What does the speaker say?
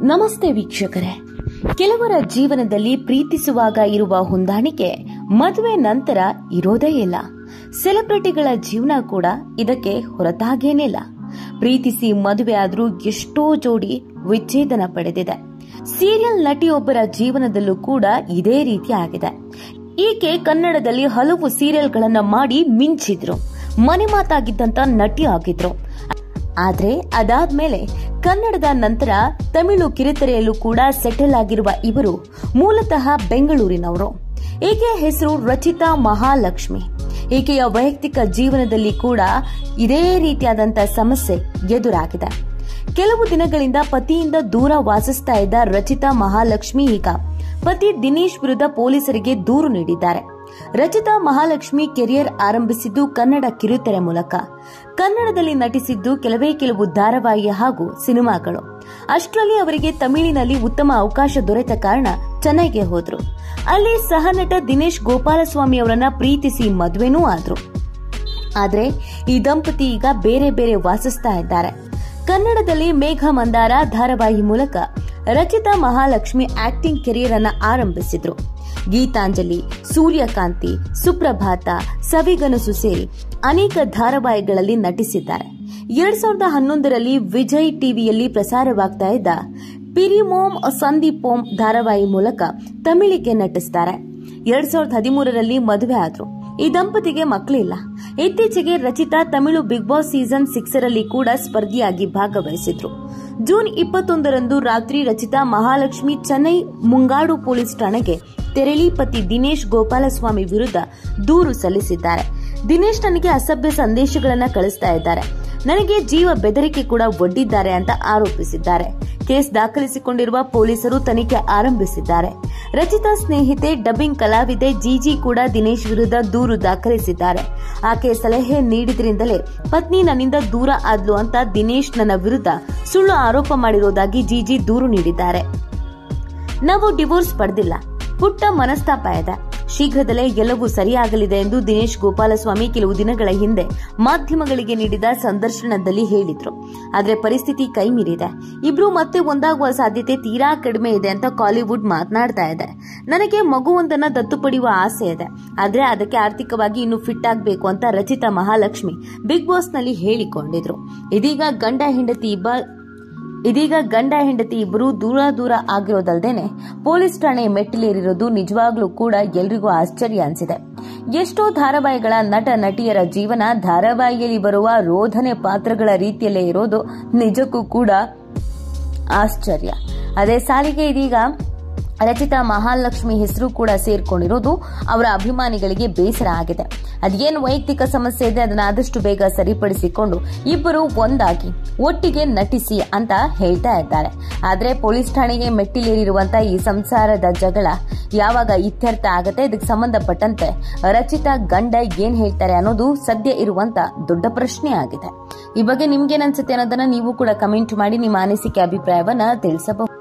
ನಮಸ್ತೆ ವೀಕ್ಷಕರೇ ಕೆಲವರ ಜೀವನದಲ್ಲಿ ಪ್ರೀತಿಸುವಾಗ ಇರುವ ಹೊಂದಾಣಿಕೆ ಮದುವೆ ನಂತರ ಇರೋದೇ ಇಲ್ಲ ಸೆಲೆಬ್ರಿಟಿಗಳ ಜೀವನ ಕೂಡ ಇದಕ್ಕೆ ಹೊರತಾಗೇನಿಲ್ಲ ಪ್ರೀತಿಸಿ ಮದುವೆ ಆದ್ರೂ ಎಷ್ಟೋ ಜೋಡಿ ವಿಚ್ಛೇದನ ಪಡೆದಿದೆ ಸೀರಿಯಲ್ ನಟಿಯೊಬ್ಬರ ಜೀವನದಲ್ಲೂ ಕೂಡ ಇದೇ ರೀತಿ ಆಗಿದೆ ಈಕೆ ಕನ್ನಡದಲ್ಲಿ ಹಲವು ಸೀರಿಯಲ್ಗಳನ್ನ ಮಾಡಿ ಮಿಂಚಿದ್ರು ಮನೆ ಮಾತಾಗಿದ್ದಂತ ನಟಿ ಆಗಿದ್ರು ಆದ್ರೆ ಅದಾದ್ಮೇಲೆ ಕನ್ನಡದ ನಂತರ ತಮಿಳು ಕಿರುತೆರೆಯಲ್ಲೂ ಕೂಡ ಸೆಟಲ್ ಆಗಿರುವ ಇವರು ಮೂಲತಃ ಬೆಂಗಳೂರಿನವರು ಈಕೆಯ ಹೆಸರು ರಚಿತಾ ಮಹಾಲಕ್ಷ್ಮಿ ಈಕೆಯ ವೈಯಕ್ತಿಕ ಜೀವನದಲ್ಲಿ ಕೂಡ ಇದೇ ರೀತಿಯಾದಂತ ಸಮಸ್ಯೆ ಎದುರಾಗಿದೆ ಕೆಲವು ದಿನಗಳಿಂದ ಪತಿಯಿಂದ ದೂರ ವಾಸಿಸ್ತಾ ಇದ್ದ ರಚಿತಾ ಮಹಾಲಕ್ಷ್ಮಿ ಈಗ ಪತಿ ದಿನೇಶ್ ವಿರುದ್ಧ ಪೊಲೀಸರಿಗೆ ದೂರು ನೀಡಿದ್ದಾರೆ ರಚಿತಾ ಮಹಾಲಕ್ಷ್ಮಿ ಕೆರಿಯರ್ ಆರಂಭಿಸಿದ್ದು ಕನ್ನಡ ಕಿರುತೆರೆ ಮೂಲಕ ಕನ್ನಡದಲ್ಲಿ ನಟಿಸಿದ್ದು ಕೆಲವೇ ಕೆಲವು ಧಾರಾವಾಹಿ ಹಾಗೂ ಸಿನಿಮಾಗಳು ಅಷ್ಟರಲ್ಲಿ ಅವರಿಗೆ ತಮಿಳಿನಲ್ಲಿ ಉತ್ತಮ ಅವಕಾಶ ದೊರೆತ ಕಾರಣ ಚೆನ್ನೈಗೆ ಹೋದ್ರು ಅಲ್ಲಿ ಸಹನಟ ದಿನೇಶ್ ಗೋಪಾಲಸ್ವಾಮಿ ಅವರನ್ನ ಪ್ರೀತಿಸಿ ಮದುವೆನೂ ಆದ್ರು ಆದ್ರೆ ಈ ದಂಪತಿ ಈಗ ಬೇರೆ ಬೇರೆ ವಾಸಿಸ್ತಾ ಇದ್ದಾರೆ ಕನ್ನಡದಲ್ಲಿ ಮೇಘ ಮಂದಾರ ಧಾರಾವಾಹಿ ಮೂಲಕ ರಚಿತಾ ಮಹಾಲಕ್ಷ್ಮಿ ಆಕ್ಟಿಂಗ್ ಕೆರಿಯರ್ ಅನ್ನ ಆರಂಭಿಸಿದ್ರು ಗೀತಾಂಜಲಿ ಸೂರ್ಯಕಾಂತಿ ಸುಪ್ರಭಾತ ಸವಿಗನಸು ಸೇರಿ ಅನೇಕ ಧಾರಾವಾಹಿಗಳಲ್ಲಿ ನಟಿಸಿದ್ದಾರೆ ಎರಡ್ ಸಾವಿರದ ಹನ್ನೊಂದರಲ್ಲಿ ವಿಜಯ್ ಟಿವಿಯಲ್ಲಿ ಪ್ರಸಾರವಾಗ್ತಾ ಇದ್ದ ಪಿರಿಮೋಮ್ ಸಂದೀಪೋಮ್ ಧಾರಾವಾಹಿ ಮೂಲಕ ತಮಿಳಿಗೆ ನಟಿಸ್ತಾರೆ ಎರಡ್ ಸಾವಿರದ ಹದಿಮೂರರಲ್ಲಿ ಮದುವೆ ಆದ್ರು ಈ ದಂಪತಿಗೆ ಮಕ್ಕಳಿಲ್ಲ ಇತ್ತೀಚೆಗೆ Rachitha Tamil Big Boss season ಸಿಕ್ಸರಲ್ಲಿ ಕೂಡ ಸ್ಪರ್ಧಿಯಾಗಿ ಭಾಗವಹಿಸಿದ್ರು ಜೂನ್ ಇಪ್ಪತ್ತೊಂದರಂದು ರಾತ್ರಿ ರಚಿತಾ ಮಹಾಲಕ್ಷ್ಮಿ ಚೆನ್ನೈ ಮುಂಗಾಡು ಪೊಲೀಸ್ ಠಾಣೆಗೆ ತೆರಳಿ ಪತಿ ದಿನೇಶ್ ಗೋಪಾಲಸ್ವಾಮಿ ವಿರುದ್ಧ ದೂರು ಸಲ್ಲಿಸಿದ್ದಾರೆ ದಿನೇಶ್ ನನಗೆ ಅಸಭ್ಯ ಸಂದೇಶಗಳನ್ನ ಕಳಿಸ್ತಾ ಇದ್ದಾರೆ ನನಗೆ ಜೀವ ಬೆದರಿಕೆ ಕೂಡ ಒಡ್ಡಿದ್ದಾರೆ ಅಂತ ಆರೋಪಿಸಿದ್ದಾರೆ ಕೇಸ್ ದಾಖಲಿಸಿಕೊಂಡಿರುವ ಪೊಲೀಸರು ತನಿಖೆ ಆರಂಭಿಸಿದ್ದಾರೆ ರಚಿತಾ ಸ್ನೇಹಿತೆ ಡಬ್ಬಿಂಗ್ ಕಲಾವಿದೆ ಜಿಜಿ ಕೂಡ ದಿನೇಶ್ ವಿರುದ್ಧ ದೂರು ದಾಖಲಿಸಿದ್ದಾರೆ ಆಕೆ ಸಲಹೆ ನೀಡಿದ್ರಿಂದಲೇ ಪತ್ನಿ ನನ್ನಿಂದ ದೂರ ಆದ್ಲು ಅಂತ ದಿನೇಶ್ ನನ್ನ ವಿರುದ್ಧ ಸುಳ್ಳು ಆರೋಪ ಮಾಡಿರೋದಾಗಿ ಜಿಜಿ ದೂರು ನೀಡಿದ್ದಾರೆ ನಾವು ಡಿವೋರ್ಸ್ ಪಡೆದಿಲ್ಲ ಪುಟ್ಟ ಮನಸ್ತಾಪ ಇದೆ ಶೀಘ್ರದಲ್ಲೇ ಎಲ್ಲವೂ ಸರಿಯಾಗಲಿದೆ ಎಂದು ದಿನೇಶ್ ಗೋಪಾಲಸ್ವಾಮಿ ಕೆಲವು ದಿನಗಳ ಹಿಂದೆ ಮಾಧ್ಯಮಗಳಿಗೆ ನೀಡಿದ ಸಂದರ್ಶನದಲ್ಲಿ ಹೇಳಿದ್ರು ಆದರೆ ಪರಿಸ್ಥಿತಿ ಕೈ ಮೀರಿದೆ ಇಬ್ರು ಮತ್ತೆ ಒಂದಾಗುವ ಸಾಧ್ಯತೆ ತೀರಾ ಕಡಿಮೆ ಇದೆ ಅಂತ ಕಾಲಿವುಡ್ ಮಾತನಾಡ್ತಾ ಇದೆ ನನಗೆ ಮಗುವೊಂದನ್ನ ದತ್ತು ಪಡೆಯುವ ಆಸೆ ಇದೆ ಆದ್ರೆ ಅದಕ್ಕೆ ಆರ್ಥಿಕವಾಗಿ ಇನ್ನು ಫಿಟ್ ಆಗಬೇಕು ಅಂತ ರಚಿತಾ ಮಹಾಲಕ್ಷ್ಮಿ ಬಿಗ್ ಬಾಸ್ ನಲ್ಲಿ ಹೇಳಿಕೊಂಡಿದ್ರು ಇದೀಗ ಗಂಡ ಹೆಂಡತಿ ಇಬ್ಬ ಇದೀಗ ಗಂಡ ಹೆಂಡತಿ ಇಬ್ಬರು ದೂರ ದೂರ ಆಗಿರೋದಲ್ದೇನೆ ಪೊಲೀಸ್ ಠಾಣೆ ಮೆಟ್ಟಿಲೇರಿರೋದು ನಿಜವಾಗ್ಲೂ ಕೂಡ ಎಲ್ರಿಗೂ ಆಶ್ಚರ್ಯ ಅನ್ಸಿದೆ ಎಷ್ಟೋ ಧಾರಾವಾಹಿಗಳ ನಟ ನಟಿಯರ ಜೀವನ ಧಾರಾವಾಹಿಯಲ್ಲಿ ಬರುವ ರೋಧನೆ ಪಾತ್ರಗಳ ರೀತಿಯಲ್ಲೇ ಇರೋದು ನಿಜಕ್ಕೂ ಕೂಡ ಆಶ್ಚರ್ಯ ಅದೇ ಸಾಲಿಗೆ ಇದೀಗ ರಚಿತಾ ಮಹಾಲಕ್ಷ್ಮಿ ಹೆಸರು ಕೂಡ ಸೇರ್ಕೊಂಡಿರೋದು ಅವರ ಅಭಿಮಾನಿಗಳಿಗೆ ಬೇಸರ ಆಗಿದೆ ಅದೇನು ವೈಯಕ್ತಿಕ ಸಮಸ್ಯೆ ಇದೆ ಅದನ್ನ ಆದಷ್ಟು ಬೇಗ ಸರಿಪಡಿಸಿಕೊಂಡು ಇಬ್ಬರು ಒಂದಾಗಿ ಒಟ್ಟಿಗೆ ನಟಿಸಿ ಅಂತ ಹೇಳ್ತಾ ಇದ್ದಾರೆ ಆದ್ರೆ ಪೊಲೀಸ್ ಠಾಣೆಗೆ ಮೆಟ್ಟಿಲೇರಿರುವಂತಹ ಈ ಸಂಸಾರದ ಜಗಳ ಯಾವಾಗ ಇತ್ಯರ್ಥ ಆಗತ್ತೆ ಇದಕ್ಕೆ ಸಂಬಂಧಪಟ್ಟಂತೆ ರಚಿತಾ ಗಂಡ ಏನ್ ಹೇಳ್ತಾರೆ ಅನ್ನೋದು ಸದ್ಯ ಇರುವಂತ ದೊಡ್ಡ ಪ್ರಶ್ನೆ ಆಗಿದೆ ಈ ಬಗ್ಗೆ ನಿಮ್ಗೇನ್ ಅನ್ಸುತ್ತೆ ಅನ್ನೋದನ್ನ ನೀವು ಕೂಡ ಕಮೆಂಟ್ ಮಾಡಿ ನಿಮ್ಮ ಅನಿಸಿಕೆ ಅಭಿಪ್ರಾಯವನ್ನ ತಿಳಿಸಬಹುದು